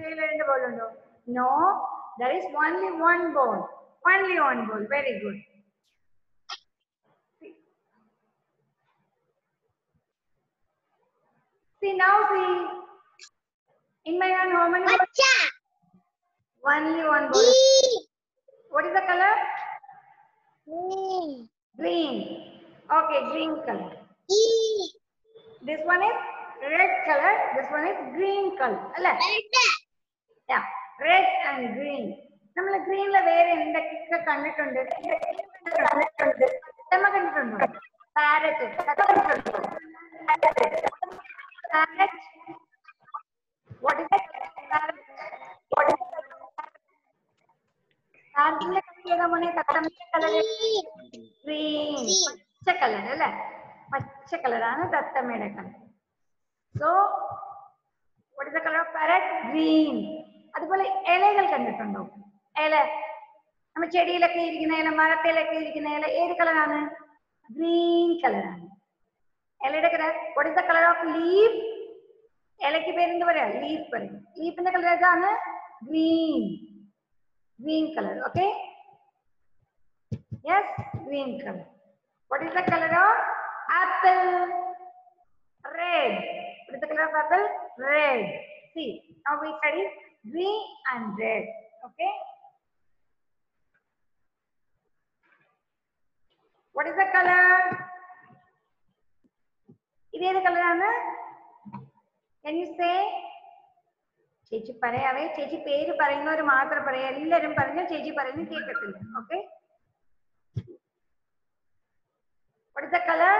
കയ്യിൽ രണ്ട് ബോൾ ഉണ്ടോ no there is only one ball only one ball very good See now see. In my hand, how many balls? Pacha. Only one ball. E. What is the color? E. Green. Okay, green color. E. This one is red color. This one is green color. അല്ലേ Red. Yeah, red and green. നമ്മൾ ഗ്രീനിൽ വേറെ എന്തൊക്കെ കണ്ടിട്ടുണ്ട് കണ്ടിട്ടുണ്ട് തത്തമ്മ കണ്ടിട്ടുണ്ടോ parrot കണ്ടിട്ടുണ്ടോ parrot what is പാരറ്റിന്റെ കളർ ഏതാ മോനെ തത്തമ്മയുടെ കളർ ഗ്രീൻ പച്ച കളർ അല്ലേ പച്ച കളറാണ് തത്തമ്മയുടെ colour so what is the colour of parrot green അതുപോലെ ഇലകൾ കണ്ടിട്ടുണ്ടോ ഇല നമ്മൾ ചെടിയിലൊക്കെ ഇരിക്കുന്ന ഇല മരത്തിലൊക്കെ ഇരിക്കുന്ന ഇല ഏത് കളറാണ് ഗ്രീൻ കളറാണ് ഇലയുടെ colour what is the colour of leaf ഇലയ്ക്ക് പേരെന്ത് പറയാ ലീഫ് പറയും ലീഫിന്റെ കളർ ഏതാണ് green green colour okay yes green colour what is the colour of apple red. What is the color of apple? Red. See, now we study green and red. Okay. What is the color? ഇത് ഏത് കളറാണ് Can you say? ചേച്ചി പറയാവേ ചേച്ചി പേര് പറയുന്നവർ മാത്രം പറയാ എല്ലാരും പറഞ്ഞു ചേച്ചി പറയുന്നത് കേൾക്കത്തില്ല okay What is the color?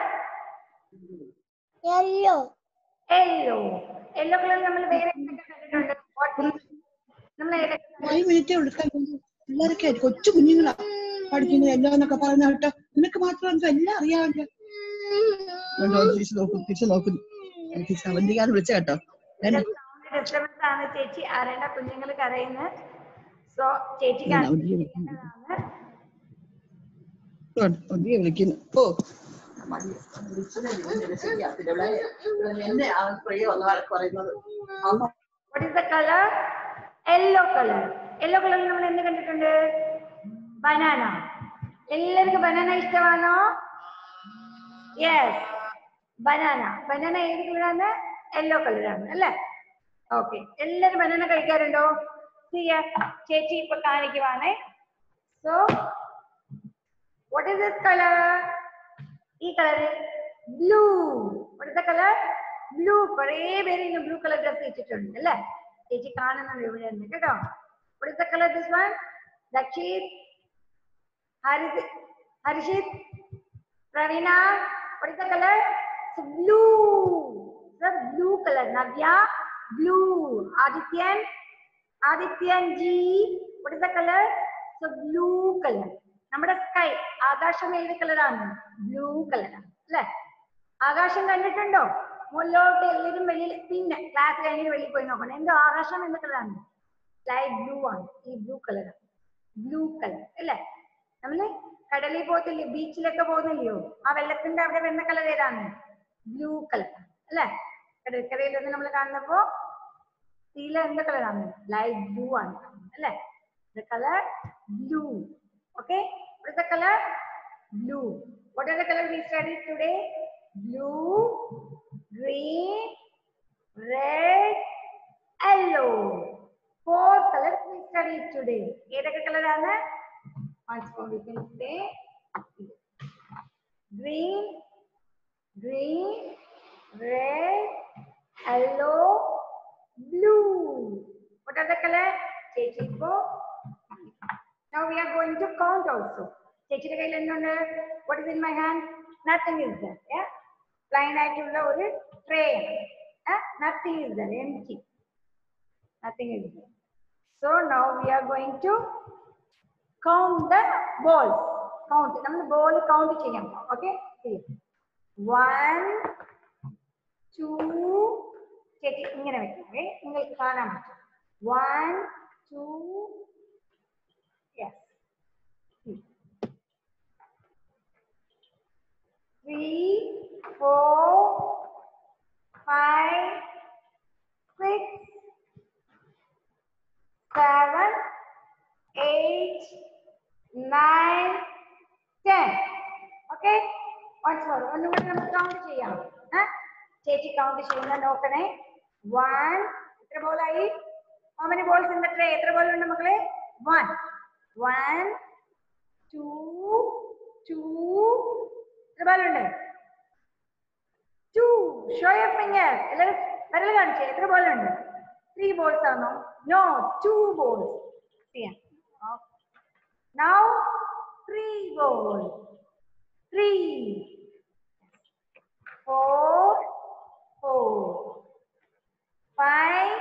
Yellow. Yellow yellow colour നമ്മൾ വേറെ എന്തൊക്കെ കണ്ടിട്ടുണ്ട് What is- നമ്മൾ ഏതൊക്കെ ഫൈവ് മിനിറ്റേ എടുക്കാൻ പിള്ളേരൊക്കെ ആയിരിക്കും കൊച്ചു കുഞ്ഞുങ്ങളാ പഠിക്കുന്നത് എല്ലാം എന്നൊക്കെ പറയുന്ന കേട്ടോ നിനക്ക് മാത്രം എന്തോ എല്ലാം അറിയാമല്ലോ കണ്ടോ, തിരിച്ച് നോക്കുന്നു തിരിച്ച് നോക്കുന്നു എനിക്ക് ശവന്തികാരൻ വിളിച്ച കേട്ടോ വേണ്ട. ഡിസ്റ്റർബൻസ് ആണ് ചേച്ചി അറിയേണ്ട കുഞ്ഞുങ്ങൾ കരയുന്നത് സോ ചേച്ചിക്ക് ഇല്ല, ഒന്നിയെ വിളിക്കുന്നു. അറിയേണ്ടതാണ്. കേട്ടോ, ഒന്നിയെ വിളിക്കുന്നു ഓ മതി. വിളിച്ചതേ ഇവനെ ശരിയാക്കില്ല. ഇവിടെ എന്നെ ആ പ്രിയ വന്ന് വഴക്ക് പറയുന്നത് അമ്മ What is the color? Yellow colour yellow കളറിൽ നമ്മൾ എന്ത് കണ്ടിട്ടുണ്ട് ബനാന എല്ലാവർക്കും ബനാന ഇഷ്ടമാണോ യെസ് ബനാന ബനാന ഏത് കളറാണ് യെല്ലോ കളറാണ് അല്ലേ ഓക്കെ എല്ലാരും ബനാന കഴിക്കാറുണ്ടോ ചെയ്യാ ചേച്ചി ഇപ്പൊ കാണിക്കുവാണേ so what is this colour ഈ colour blue what is the colour blue കുറേ പേര് ഇന്ന് ബ്ലൂ കളർ ഡ്രസ് വെച്ചിട്ടുണ്ട് അല്ലേ ചേച്ചി കാണുന്നുണ്ട് ഇവിടെ നിന്ന് കേട്ടോ what is the colour this one Dakshith Harith Harshith Praveena what is the colour blue blue colour Navya blue Adithyan Adithyan ji what is the colour blue colour നമ്മുടെ സ്കൈ ആകാശം ഏത് കളറാണ് ബ്ലൂ കളറാണ് അല്ലേ ആകാശം കണ്ടിട്ടുണ്ടോ മുകളിലോട്ട് എല്ലാവരും വെളിയിൽ പിന്നെ ക്ലാസ് കഴിഞ്ഞിട്ട് വെളിയിൽ പോയി നോക്കണം എന്തോ ആകാശം എന്ത് കളറാണ് ലൈറ്റ് ബ്ലൂ ആണ് ഈ ബ്ലൂ കളറാണ് ബ്ലൂ കളർ അല്ലേ നമ്മള് കടലിൽ പോകത്തില്ലേ ബീച്ചിലൊക്കെ പോകുന്നില്ലയോ ആ വെള്ളത്തിന്റെ അവിടെ വരുന്ന കളർ ഏതാണ് ബ്ലൂ കളർ അല്ലേ കടൽക്കരയിൽ നിന്ന് നമ്മൾ കാണുന്നപ്പോ സീല എന്ത് കളറാണ് ലൈറ്റ് ബ്ലൂ ആണ് അല്ലേ the color blue okay what is the color blue what are the color we studied today blue green red yellow four colors we studied today ഏതൊക്കെ കളർ ആണ് once more we can say green green red yellow blue what are the color ചേച്ചി ഇപ്പോ now we are going to count also ചേച്ചിയുടെ കയ്യിൽ എന്തുണ്ട് what is in my hand nothing is there yeah plain ആയിട്ടുള്ള ഒരു tray nothing is there empty nothing is there so now we are going to count the balls count നമ്മൾ ball count ചെയ്യാം okay one two ചേച്ചി ഇങ്ങനെ വെക്കണേ നിങ്ങൾക്ക് കാണാൻ പറ്റും one two yes three, four, five, six, seven, eight, nine, ten. Okay? Once more. ഒന്നും കൂടി നമുക്ക് കൗണ്ട് ചെയ്യാം ഏ? ചേച്ചി കൗണ്ട് ചെയ്യുന്ന നോക്കണേ വൺ എത്ര ബോളായി how many balls in the tray എത്ര ബോൾ ഉണ്ട് മക്കളെ വൺ വൺ ടു ടു എത്ര ബോൾ ഉണ്ട് ടു ഷോ യർ ഫിംഗർ എല്ലാവരും വിരൽ കാണിച്ചേ എത്ര ബോൾ ഉണ്ട് ത്രീ ബോൾസ് ആണോ നോ ടു ബോൾസ് ചെയ്യാം now three ball three four four five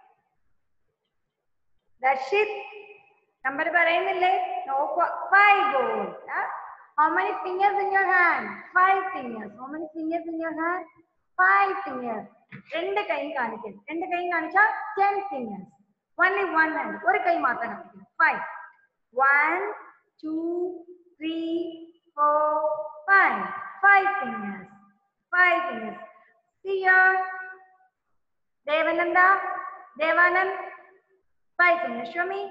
Darshith number പറയുന്നില്ലേ നോക്കുക five ball how many fingers in your hand five fingers how many fingers in your hand five fingers രണ്ട് കൈ കാണിക്കും രണ്ട് കൈ കാണിച്ചാൽ ten fingers only one hand ഒരു കൈ മാത്രം കാണിക്കണം five one two three four five five fingers five fingers സിയർ Devananda Devanand five fingers. Show me.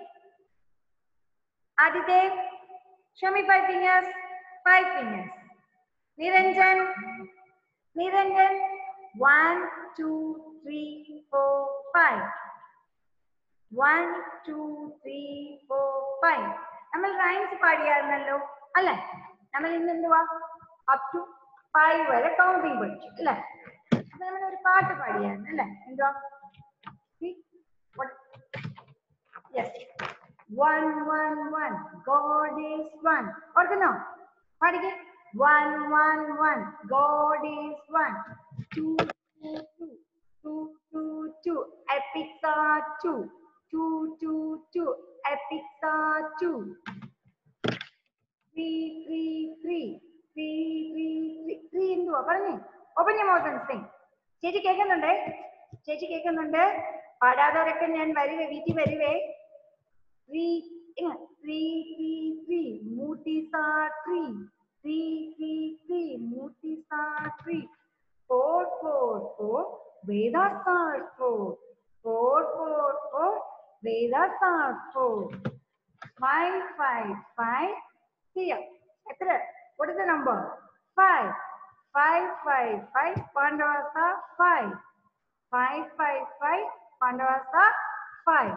Adidev, show me five fingers. Five fingers. Niranjan, Niranjan. One, two, three, four, five. One, two, three, four, five. നമ്മൾ rhymes പാടിയായിരുന്നല്ലോ അല്ലെ നമ്മൾ ഇന്ന് എന്തുവാ up to five വരെ counting പഠിച്ചു അല്ലെ അപ്പൊ നമ്മൾ ഒരു പാട്ട് പാടിയായിരുന്നു അല്ലെ എന്തുവാ See? What- Yes. One, one, one. God is one. ഓർക്കുന്നോ പാടിക്കേ One, one, one. God is one. Two, two, two. Two, two, two. Epics are two. Two, two, two. Epics are two. Three, three, three. Three, three, three. Three എന്തുവാ പറഞ്ഞേ open your mouth and sing. ചേച്ചി കേൾക്കുന്നുണ്ടേ ചേച്ചി കേൾക്കുന്നുണ്ട് പാടാത്തവരൊക്കെ ഞാൻ വരുവേ വീട്ടിൽ വരുവേ three, yeah, three, three, three, Mooties are three. Three, three, three, Mooties are three. Four, four, four, Vedas are four. Four, four, four, Vedas are four. Five, five, five, here. എത്ര what is the number five five five five pandavas are five five five five pandavas are five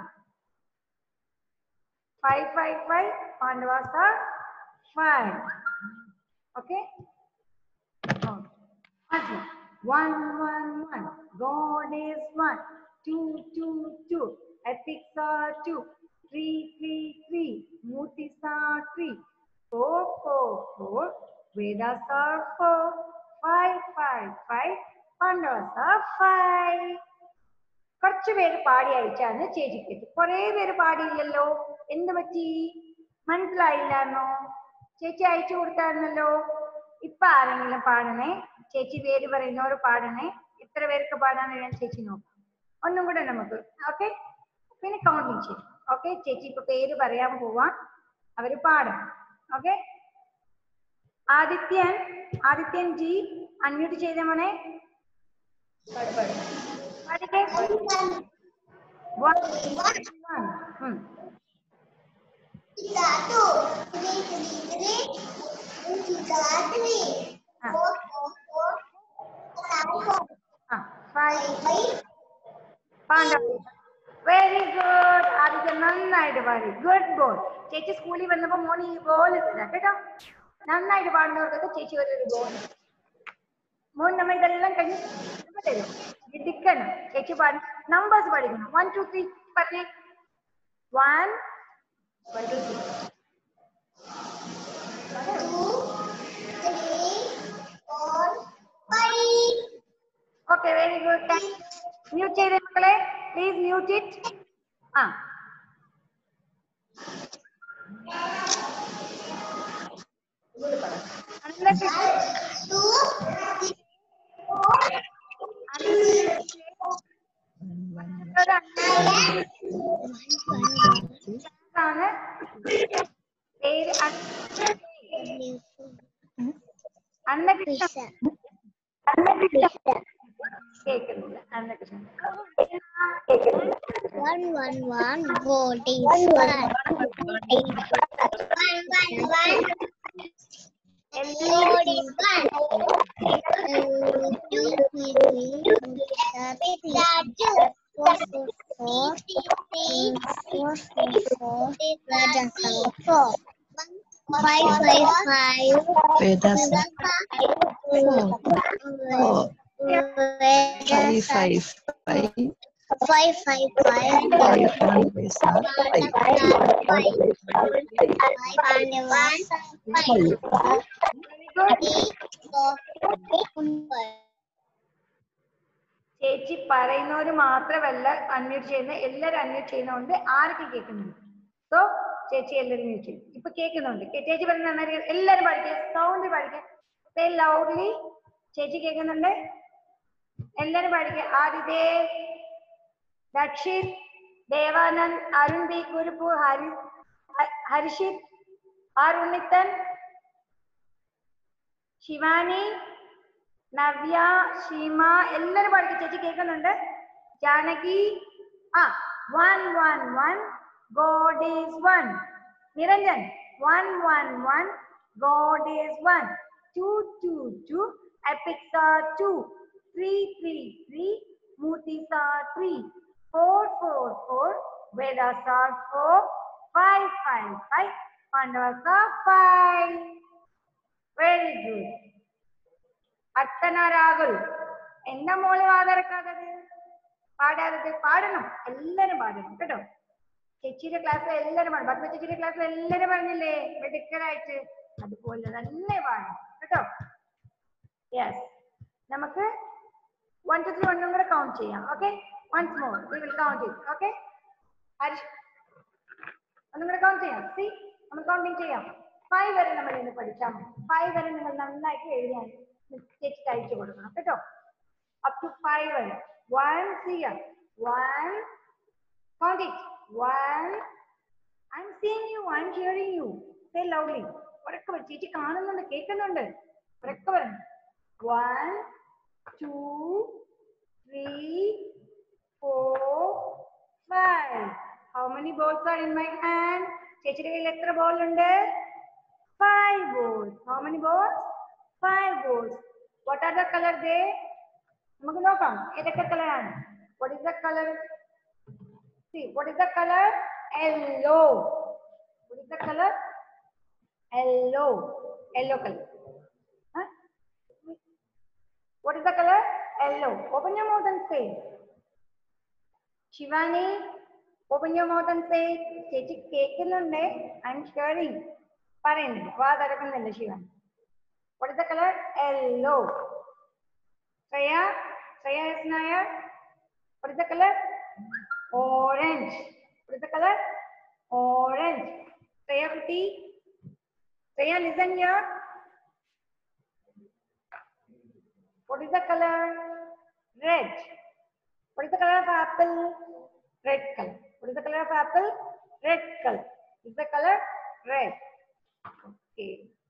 five five five pandavas are five okay Oh. Okay. one one one god is one two two two epics are two three three three mutis are three four four four vedas are four five five five pandavas are five കുറച്ച് പേര് പാടി അയച്ചാന്ന് ചേച്ചിക്ക് കുറെ പേര് പാടിയില്ലല്ലോ എന്ത് പറ്റി മനസ്സിലായില്ലായിരുന്നോ ചേച്ചി അയച്ചു കൊടുത്തായിരുന്നല്ലോ ഇപ്പൊ ആരെങ്കിലും പാടണേ ചേച്ചി പേര് പറയുന്നവർ പാടണേ എത്ര പേർക്ക് പാടാന്ന് ഞാൻ ചേച്ചി നോക്കാം ഒന്നും കൂടെ നമുക്ക് ഓക്കെ പിന്നെ കൗണ്ടിങ് ചെയ്യും ഓക്കെ ചേച്ചി ഇപ്പൊ പേര് പറയാൻ പോവാം അവര് പാടും ഓക്കെ ആദിത്യൻ ആദിത്യൻ ജി അൺമ്യൂട്ട് ചെയ്ത മോനെ പാടിക്കേ One, one. Hmm. Tiga tu, three, three, three, tiga three, Ah. four, four, four, five, four, Ah, five. five, Pandava very good Aditya നന്നായിട്ട് പാടി ഗുഡ് ബോൾ ചേച്ചി സ്കൂളിൽ വന്നപ്പോ മോന് ഈ ബോൾ തരാം കേട്ടോ നന്നായിട്ട് പാടുന്നവർക്കൊക്കെ ചേച്ചി ഒരു ബോൾ മോൻ നമ്മ ഇതെല്ലാം കഴിഞ്ഞ് ഇപ്പൊ തരും ഇടിക്കണം ചേച്ചി പാടി നമ്പേഴ്സ് പഠിക്കണം വൺ ടു ത്രീ പറഞ്ഞേ one one two three two, three, four, five. Okay very good mute ചെയ്തേ മക്കളെ പ്ലീസ് മ്യൂട്ട് ഇറ്റ് ആ എന്നിട്ട് Two, three, four, ആണ് പേര് അന്നകൃഷ്ണൻ അന്നകൃഷ്ണൻ കേൾക്കുന്നില്ല അന്നകൃഷ്ണൻ കേൾക്കുന്നില്ല one, one, one, gold is one. One, one, one. Gold is one. Uh, two, three, pizza two. Four, four, four. Three, four, four, four. Pizza four. Five, five, five. വേദാസ four, four, five, five, five, Five, five, five. five, one, Vesa, five, Five, and one, five. five. Three, four, four. ചേച്ചി പറയുന്നവര് മാത്രമല്ല unmute ചെയ്യുന്നത് എല്ലാരും unmute ചെയ്യുന്നതുകൊണ്ട് ആരൊക്കെ കേൾക്കുന്നുണ്ട് so ചേച്ചി എല്ലാരും mute ചെയ്യും ഇപ്പൊ കേൾക്കുന്നുണ്ട് കേ- ചേച്ചി പറയുന്ന നന്നായി എല്ലാരും പഠിക്കുക സൗണ്ട് പഠിക്കുക ലൗഡ്ലി ചേച്ചി കേൾക്കുന്നുണ്ട് എല്ലാരും പഠിക്കുക ആദിതേ രക്ഷിത് ദേവാനന്ദ് അരുൺ ബി കുരുപ്പു ഹരി ഹ- ഹർഷിത് ആർ ഉണ്ണിത്തൻ ശിവാനി നവ്യ ഷീമ എല്ലാരും പഠിക്കും ചേച്ചി കേൾക്കുന്നുണ്ട് ജാനകി ആ one one one God is one Niranjan one one one God is one two two two epics are two three three three murthis are three four four four Vedas are four five five five Pandavas are five very good Archana Rahul എന്താ മോള് വാതിറക്കാത്തത് പാടാത്തത് പാടണം എല്ലാരും പാടണം കേട്ടോ ചേച്ചിയുടെ ക്ലാസ്സിൽ എല്ലാരും പാടും പത്മ ചേച്ചിയുടെ ക്ലാസ്സിൽ എല്ലാരും പറഞ്ഞില്ലേ മിടുക്കരായിട്ട് അതുപോലെ തന്നെ പാടണം കേട്ടോ യെസ് നമുക്ക് വൺ ടു ത്രീ ഒന്നും കൂടെ കൗണ്ട് ചെയ്യാം okay once more we will count it okay Harish ഒന്നും കൂടെ കൗണ്ട് ചെയ്യാം സി നമ്മൾ കൗണ്ടിങ് ചെയ്യാം ഫൈവ് വരെ നമ്മൾ ഇന്ന് പഠിച്ചാൽ മതി ഫൈവ് വരെ നിങ്ങൾ നന്നായിട്ട് എഴുതാൻ ചേച്ചിക്ക് അയച്ചു കൊടുക്കണം കേട്ടോ അപ് ടു ഫൈവ് വരെ വൺ ചെയ്യാം one count it one I'm seeing you I'm hearing you say loudly ഉറക്കെ പറ ചേച്ചി കാണുന്നുണ്ട് കേൾക്കുന്നുണ്ട് ഉറക്കെ പറഞ്ഞു one two three four five how many balls are in my hand ചേച്ചിയുടെ കയ്യിൽ എത്ര ബോൾ ഉണ്ട് five balls how many balls five balls what are the colour ദേ നമുക്ക് നോക്കാം ഏതൊക്കെ കളറാണ് what is the colour see what is the color yellow what is the color yellow yellow color huh? what is the color yellow open your mouth and say shivani open your mouth and say ചേച്ചി കേൾക്കുന്നുണ്ട് I I'm hearing പറയുന്നില്ല വാ തുറക്കുന്നില്ല Shivani what is the color yellow Shreya Shreya S Nair what is the color orange. What is the color? Orange. Freya Kuti. Freya, listen here. What is the color? Red. What is the color of apple? Red color. What is the color of apple? Red color. Is the color red? Okay.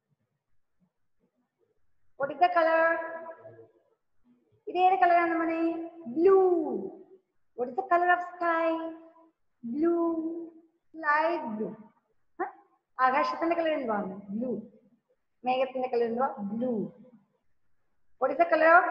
What is the color? ഇത് ഏത് കളറാണ് നമ്മുടെ blue What is the color of sky? Blue, light blue. Huh? ആകാശത്തിന്റെ colour എന്താണ് blue മേഘത്തിന്റെ colour എന്തുവാ blue What is the color of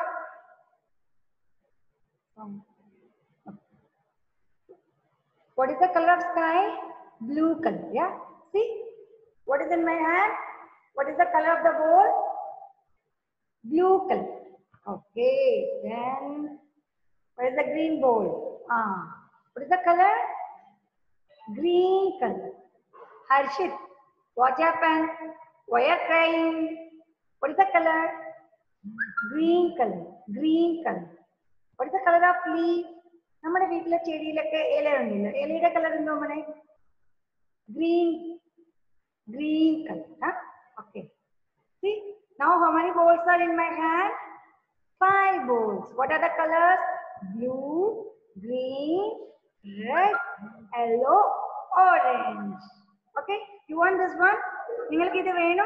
What is the color of sky? Blue color. Yeah. See? What is in my hand? What is the color of the ball? Blue color. Okay. Then what is the green bowl? Ah. What is the color? Green color. Harshit, what happened? Why are you crying? What is the color? Green color. Green color. What is the color of leaf? നമ്മുടെ വീട്ടിലെ ചെടിയിലൊക്കെ ഇല ഉണ്ടല്ലോ ഇലയുടെ colour എന്തോ നമ്മളെ green green colour okay See, now how many balls are in my hand? Five balls. What are the colors? Blue, green, red, yellow, orange. Okay, you want this one? നിങ്ങൾക്ക് ഇത് വേണം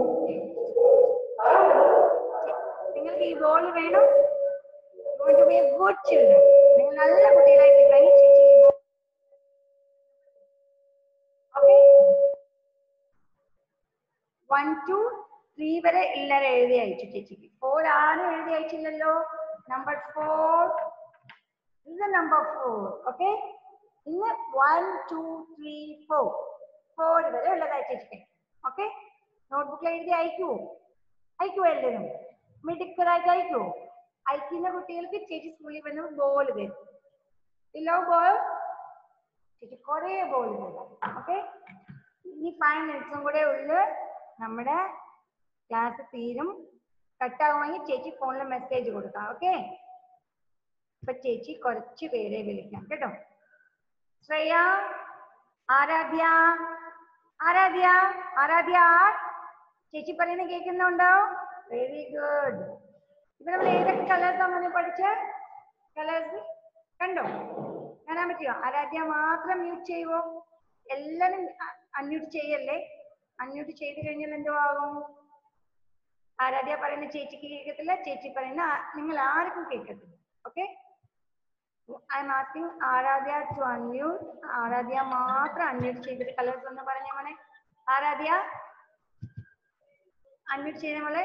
നിങ്ങൾക്ക് ഈ ബോൾ വേണം going to be a good children നിങ്ങൾ നല്ല കുട്ടികളായിട്ട് ചേച്ചി ഈ ball വൺ ടു ത്രീ വരെ എല്ലാവരും എഴുതി അയച്ചു ചേച്ചിക്ക് ഫോർ ആരും എഴുതി അയച്ചില്ലല്ലോ നമ്പർ ഫോർ ഇത് നമ്പർ ഫോർ ഓക്കെ ഇന്ന് one two three four four വരെ ഉള്ളതായി ചേച്ചിക്ക് ഓക്കെ നോട്ട്ബുക്കിൽ എഴുതി അയക്കുവോ അയക്കുവോ എല്ലാവരും മിടുക്കരായിട്ട് അയക്കുവോ അയക്കുന്ന കുട്ടികൾക്ക് ചേച്ചി സ്കൂളിൽ വന്ന് ബോൾ തരും ഇല്ലോ ബോൾ ചേച്ചി കുറേ ബോൾ തരും ഓക്കെ ഇനി ഫൈവ് മിനിറ്റ്സും കൂടെ ഉള്ളു നമ്മുടെ ക്ലാസ് തീരും കട്ടാവുമെങ്കിൽ ചേച്ചി ഫോണിൽ മെസ്സേജ് കൊടുക്കാം ഓക്കെ ഇപ്പൊ ചേച്ചി കുറച്ച് പേരെ വിളിക്കാം കേട്ടോ ശ്രേയ ആരാധ്യ ആരാധ്യ ആരാധ്യ ചേച്ചി പറയുന്നത് കേൾക്കുന്നുണ്ടോ വെരി ഗുഡ് ഇപ്പൊ നമ്മൾ ഏതൊക്കെ കളേഴ്സാ മുന്നേ പഠിച്ച കളേഴ്സ് കണ്ടോ കാണാൻ പറ്റിയോ ആരാധ്യ മാത്രം മ്യൂട്ട് ചെയ്യുവോ എല്ലാരും അൺമ്യൂട്ട് ചെയ്യല്ലേ അൺമ്യൂട്ട് ചെയ്ത് കഴിഞ്ഞാൽ എന്തോ ആകും ആരാധ്യ പറയുന്ന ചേച്ചിക്ക് കേൾക്കത്തില്ല ചേച്ചി പറയുന്ന ആ- നിങ്ങൾ ആർക്കും കേൾക്കത്തില്ല okay I'm asking Aaradhya to unmute Aaradhya മാത്രം അൺമ്യൂട്ട് ചെയ്തിട്ട് കളേഴ്സ് ഒന്ന് പറഞ്ഞ മോനെ ആരാധ്യ അൺമ്യൂട്ട് ചെയ്ത മോളെ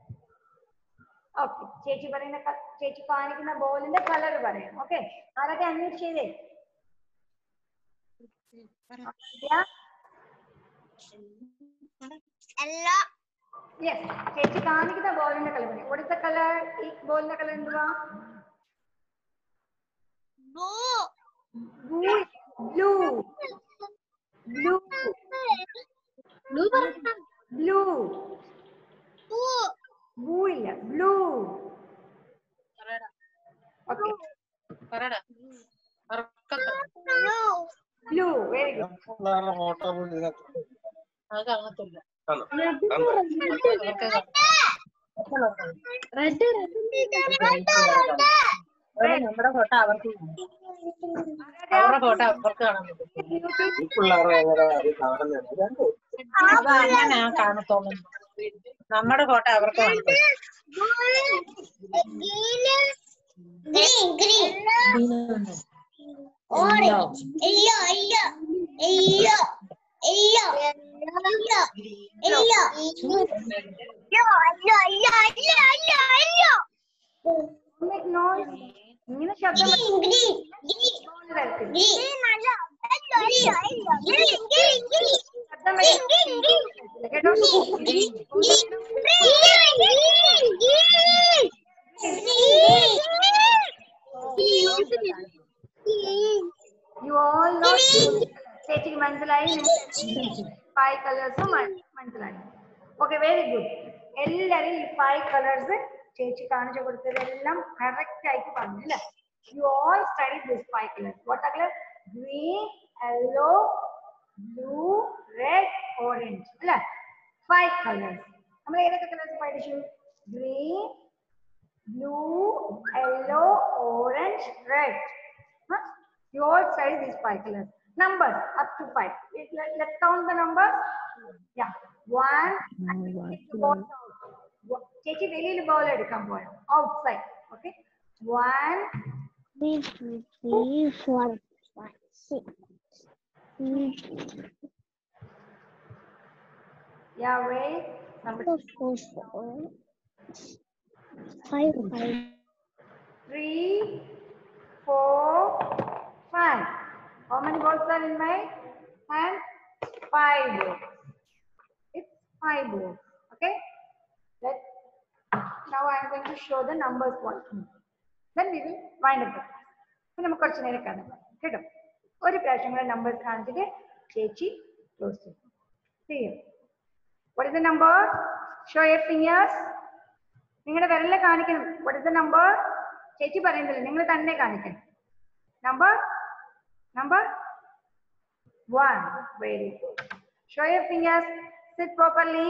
ഓക്കെ ചേച്ചി പറയുന്ന ക- ചേച്ചി കാണിക്കുന്ന ബോളിന്റെ കളർ പറയാം ഓക്കെ ആരാധ്യ അൺമ്യൂട്ട് ചെയ്തേ ആരാധ്യ എല്ലാ യെസ് ചേച്ചി കാണിക്കുന്ന ബോളിന്റെ കളർ പറയും കൊടുത്ത കളർ ഈ ബോളിന്റെ കളർ എന്തുവാ blue blue blue blue blue blue blue ഇല്ല blue okay blue blue very good പിള്ളേരുടെ ഫോട്ടോ ഇതിനകത്ത് അത് കാണത്തില്ല കാണും. അവർക്ക് നമ്മുടെ ഫോട്ടോ അവർക്ക് കാണും. അവരുടെ ഫോട്ടോ അവർക്ക് കാണാൻ പറ്റും ഈ പിള്ളേരുടെ എങ്ങനെ അത് കാണുന്നത് രണ്ട് അത് അങ്ങനെ കാണത്തോളും നമ്മുടെ ഫോട്ടോ അവർക്ക് കാണത്തുള്ളൂ green green orange yellow yellow yellow yellow yellow yellow yellow yellow yellow yellow Make noise. ഇങ്ങനെ ശബ്ദം ഗ്രീൻ ഗ്രീൻ ഗ്രീൻ ബോൾ വരത്തില്ല ഗ്രീൻ അല്ല yellow yellow green green green ശബ്ദം ഗ്രീൻ വരത്തില്ല ഗ്രീൻ ഗ്രീൻ കേട്ടോ green green you all know ചേച്ചിക്ക് മനസ്സിലായി five കളേഴ്സും മനസ്സിലായി ഓക്കെ വെരി ഗുഡ് എല്ലാരും ഈ ഫൈവ് കളേഴ്സ് ചേച്ചി കാണിച്ചു കൊടുത്തതെല്ലാം കറക്റ്റ് ആയിട്ട് പറഞ്ഞു അല്ലേ you all study this five colours what are colour green yellow blue red orange അല്ലേ ഫൈവ് കളേഴ്സ് നമ്മൾ ഏതൊക്കെ കളേഴ്സ് പഠിച്ചു green blue, yellow, orange, red. Huh? You all study these five colors. Numbers up to five. Let- let- Let's count the numbers. Yeah. One. and we take the ball out. Wa- ചേച്ചി വെളിയിൽ ball എടുക്കാൻ പോയോ outside okay one three, three, four, five, six. Mm, yeah wait number four, four, four. Five, five. three, four, five. How many balls are in my hand? Five balls. It's five balls. Okay. Let now I am going to show the numbers once more. Then we will wind up the class. അപ്പൊ നമുക്ക് കുറച്ച് നേരം കാണാം കേട്ടോ ഒരു പ്രാവശ്യം കൂടെ numbers കാണിച്ചിട്ട് ചേച്ചി ക്ലോസ് ചെയ്യും ചെയ്യും What is the number? Show your fingers. നിങ്ങളുടെ വിരലിൽ കാണിക്കണം what is the number ചേച്ചി പറയുന്നില്ല നിങ്ങൾ തന്നെ കാണിക്കണം number number one very good show your fingers sit properly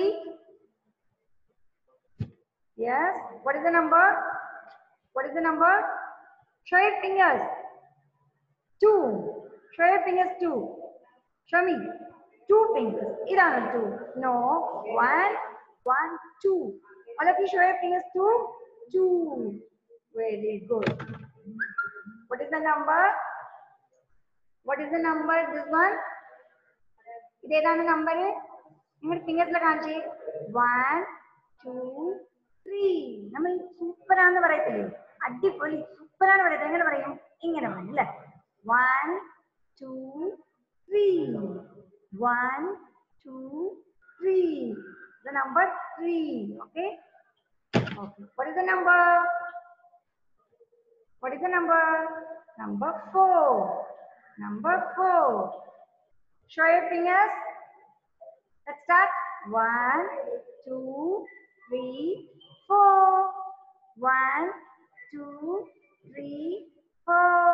yes what is the number what is the number show your fingers two show your fingers two show me two fingers ഇതാണ് two no one one two all of you show your fingers two two very good what is the number what is the number this one ഇതേതാണ് number നിങ്ങൾ ഫിംഗേഴ്സിൽ കാണിച്ചേ one two three നമ്മൾ സൂപ്പറാന്ന് പറയത്തില്ലേ അടിപൊളി സൂപ്പറാന്ന് പറയത്തില്ല എങ്ങനെ പറയും ഇങ്ങനെ പറയും അല്ലേ one two three one two three the number three okay okay what is the number what is the number number four number four show your fingers let's start one two three four one two three four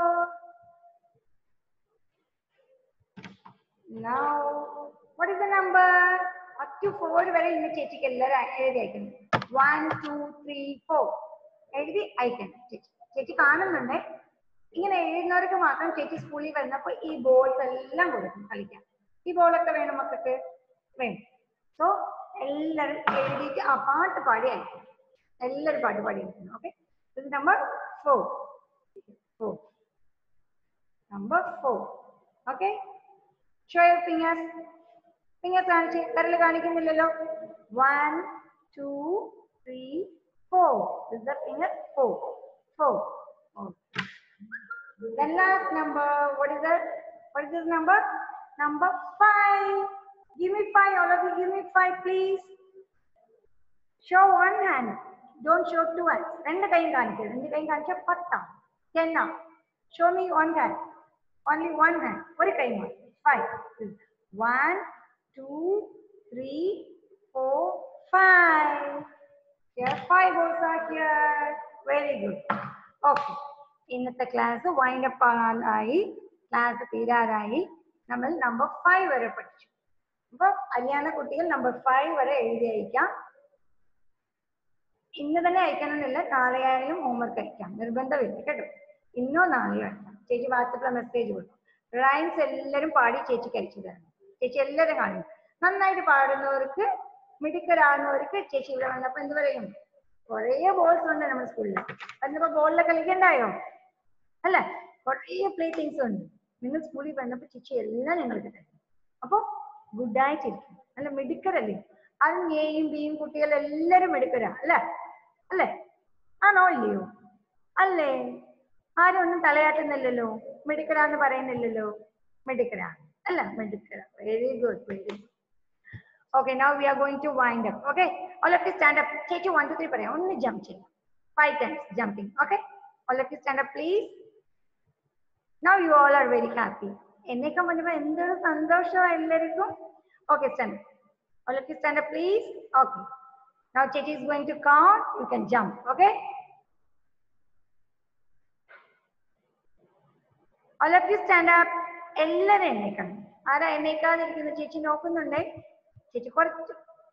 now what is the number up to four വരെ ഇന്ന് ചേച്ചിക്ക് എല്ലാവരും എഴുതി അയക്കുന്നു one two three four എഴുതി അയക്കണം ചേച്ചി ചേച്ചി കാണുന്നുണ്ട് ഇങ്ങനെ എഴുതുന്നവർക്ക് മാത്രം ചേച്ചി സ്കൂളിൽ വരുന്നപ്പോൾ ഈ ബോൾസ് എല്ലാം കൊടുക്കും കളിക്കാൻ ഈ ബോളൊക്കെ വേണം മക്കൾക്ക് വേണം സോ എല്ലാവരും എഴുതിയിട്ട് ആ പാട്ട് പാടി അയക്കും എല്ലാവരും പാട്ട് പാടി അയക്കുന്നു ഓക്കെ ഇത് number four four number four okay show your fingers fingers കാണിച്ച് കരൽ കാണിക്കുന്നില്ലല്ലോ one two three four is the finger four four Then last number, what is that? What is this number? Number five. Give me five, all of you give me five, please. Show one hand. Don't show two hands. രണ്ട് കൈയും കാണിക്കരുത് രണ്ട് കൈയും കാണിച്ചാൽ പത്താം ടെന്നാം show me one hand only one hand ഒരു കൈ മാത്രം five one two three four five Here five balls are here. Very good. Okay. ഇന്നത്തെ ക്ലാസ് വൈൻഡ് അപ്പ് ആയി ക്ലാസ് തീരാറായി നമ്മൾ നമ്പർ ഫൈവ് വരെ പഠിച്ചു അപ്പൊ അറിയാവുന്ന കുട്ടികൾ നമ്പർ ഫൈവ് വരെ എഴുതി അയക്കാം ഇന്ന് തന്നെ അയക്കണമെന്നില്ല നാളെ ആയാലും ഹോംവർക്ക് അയക്കാം നിർബന്ധമില്ല കേട്ടോ ഇന്നോ നാളെയോ അയക്കാം ചേച്ചി വാട്സപ്പിലെ മെസ്സേജ് കൊടുക്കും റൈംസ് എല്ലാവരും പാടി ചേച്ചിക്ക് അയച്ചു തരണം ചേച്ചി എല്ലാവരും കാണും നന്നായിട്ട് പാടുന്നവർക്ക് മിടുക്കരാകുന്നവർക്ക് ചേച്ചി ഇവിടെ വന്നപ്പോ എന്ത് പറയും കുറേ ബോൾസ് ഉണ്ട് നമ്മുടെ സ്കൂളിൽ വന്നപ്പോ ബോളിലെ കളിക്കണ്ടായോ അല്ല കുറേ പ്ലേ തിങ്സ് ഉണ്ട് നിങ്ങൾ സ്കൂളിൽ വന്നപ്പോ ചേച്ചി എല്ലാം ഞങ്ങൾക്ക് തരും അപ്പൊ ഗുഡായിട്ടിരിക്കും നല്ല മിടുക്കരല്ലേ അതും എയും ബിയും കുട്ടികൾ എല്ലാരും മിടുക്കരാ അല്ലേ അല്ലേ ആണോ ഇല്ലയോ അല്ലേ ആരും ഒന്നും തലയാട്ടുന്നില്ലല്ലോ മിടുക്കരാന്ന് പറയുന്നില്ലല്ലോ മിടുക്കരാ അല്ല മിടുക്കര very good very good Okay, now we are going to wind up. Okay, all of you stand up. Chechi, one, two, three, പറയാം. ഒന്ന് jump ചെയ്യാം. Five times jumping. Okay, all of you stand up, please. Now you all are very happy. എന്നൊക്കെ പറഞ്ഞപ്പോ എന്തൊരു സന്തോഷമാണ് എല്ലാവർക്കും okay stand up. All of you stand up, please. Okay. Now Chechi is going to count. You can jump. Okay. All of you stand up. എല്ലാരും എണ്ണേക്കണം ആരാ എണ്ണേക്കാതിരിക്കുന്ന ചേച്ചി നോക്കുന്നുണ്ടേ ചേച്ചി കുറച്ച്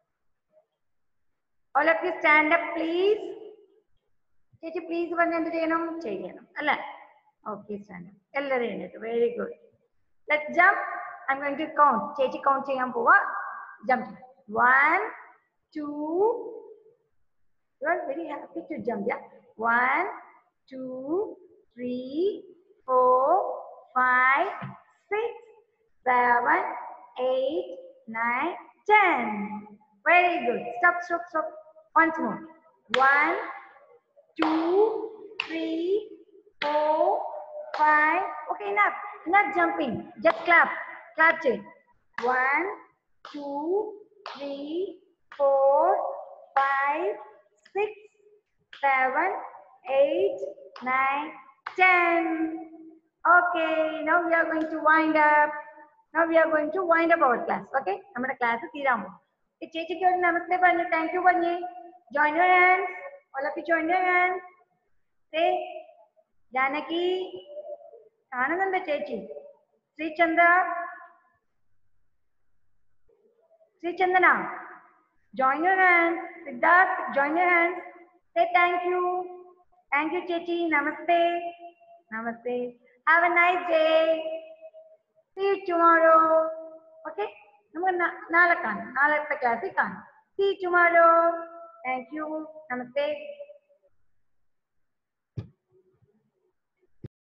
all of you stand up please ചേച്ചി please പറഞ്ഞ എന്ത് ചെയ്യണം ചെയ്യണം അല്ലേ ഓക്കെ സ്റ്റാൻഡ് അപ്പ് എല്ലാവരും എഴുന്നേറ്റ് very good let jump I going to count ചേച്ചി കൗണ്ട് ചെയ്യാൻ പോവാ jump one two you are very happy to jump yeah one two three four five six seven, eight, nine, ten. Very good. Stop, stop, stop. Once more. One, two, three, four, five. Okay, enough. Enough jumping. Just clap. Clap it. One, two, three, four, five, six, seven, eight, nine, ten. Okay, now we are going to wind up. Now we are going to wind up our class. Okay? നമ്മുടെ class തീരാൻ പോകും ഈ ചേച്ചിക്ക് ഒരു നമസ്തേ പറഞ്ഞു thank you പറഞ്ഞു join your hands all of you join your hands say Janaki കാണുന്നുണ്ടോ ചേച്ചി ശ്രീചന്ദ്ര ശ്രീചന്ദന join your hands Siddharth join your hands say thank you thank you ചേച്ചി നമസ്തേ നമസ്തേ have a nice day see you tomorrow okay നമുക്ക് ന- നാളെ കാണാം നാളത്തെ ക്ലാസ്സിൽ കാണാം see you tomorrow thank you namaste